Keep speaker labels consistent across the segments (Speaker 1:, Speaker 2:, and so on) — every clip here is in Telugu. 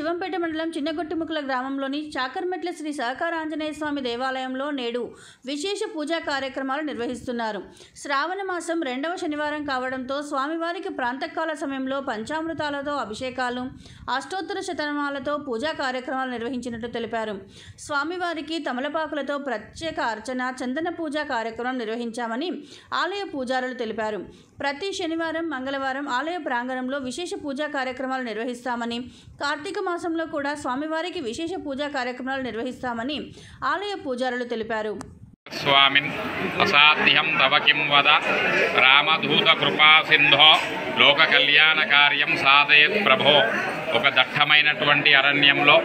Speaker 1: శివంపేట మండలం చిన్నగొట్టుముక్కల గ్రామంలోని చాకర్మెట్ల శ్రీ సహకార ఆంజనేయ స్వామి దేవాలయంలో నేడు విశేష పూజా కార్యక్రమాలు నిర్వహిస్తున్నారు శ్రావణ మాసం రెండవ శనివారం కావడంతో స్వామివారికి ప్రాంతకాల సమయంలో పంచామృతాలతో అభిషేకాలు అష్టోత్తర శతనామాలతో పూజా కార్యక్రమాలు నిర్వహించినట్టు తెలిపారు స్వామివారికి తమలపాకులతో ప్రత్యేక అర్చన చందన పూజా కార్యక్రమం నిర్వహించామని ఆలయ పూజారులు తెలిపారు ప్రతి శనివారం మంగళవారం ఆలయ ప్రాంగణంలో విశేష పూజా కార్యక్రమాలు నిర్వహిస్తామని కార్తీక మాసంలో కూడా స్వామివారికి విశేష పూజా కార్యక్రమాలు నిర్వహిస్తామని ఆలయ పూజారులు తెలిపారు
Speaker 2: స్వామిన్ అసాధ్యం తవ కిం వద రామదూత కృపా సింధో లోక కళ్యాణ కార్యం సాధయత్ ప్రభో ఒక దట్టమైనటువంటి అరణ్యంలో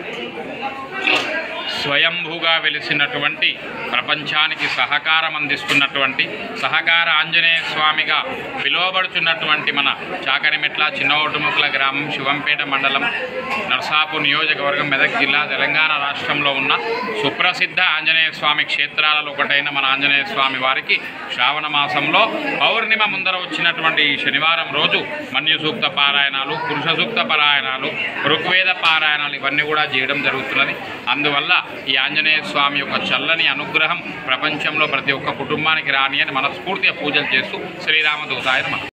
Speaker 2: స్వయంభూగా వెలిసినటువంటి ప్రపంచానికి సహకారం అందిస్తున్నటువంటి సహకార ఆంజనేయ స్వామిగా పిలువబడుచున్నటువంటి మన చాకరిమెట్ల చిన్నఓటుముక్కల గ్రామం శివంపేట మండలం నర్సాపూర్ నియోజకవర్గం మెదక్ జిల్లా తెలంగాణ రాష్ట్రంలో ఉన్న సుప్రసిద్ధ ఆంజనేయ స్వామి క్షేత్రాలలో ఒకటైన మన ఆంజనేయ స్వామి వారికి శ్రావణ మాసంలో పౌర్ణిమ ముందర వచ్చినటువంటి ఈ శనివారం రోజు మన్యు సూక్త పారాయణాలు పురుష సూక్త పారాయణాలు ఋగ్వేద పారాయణాలు ఇవన్నీ కూడా చేయడం జరుగుతున్నది అందువల్ల ఈ ఆంజనేయ స్వామి యొక్క చల్లని అనుగ్రహం ప్రపంచంలో ప్రతి ఒక్క కుటుంబానికి రాని అని మనస్ఫూర్తిగా పూజలు చేస్తూ శ్రీరామదూతాయ నమః